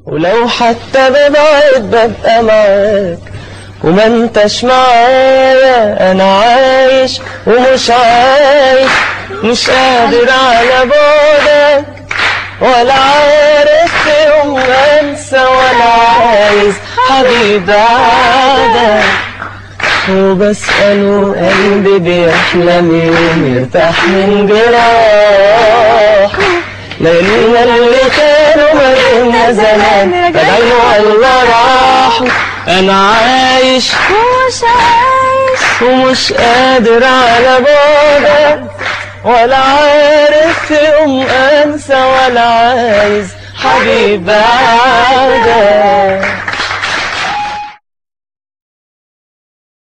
ولو حتى ببعد ببقى معاك وما انتش معايا انا عايش ومش عايش مش قادر على بعدك ولا عارف في يوم انسى ولا عايز حبيب بعدك وبسأله قلبي بيحلم يوم يرتاح من جراح ليالينا اللي كانوا ما بينا زمان بدعينا ولا راحوا انا عايش ومش عايش ومش قادر على بعدك ولا عارف في يوم انسى ولا عايز حبيب بعدك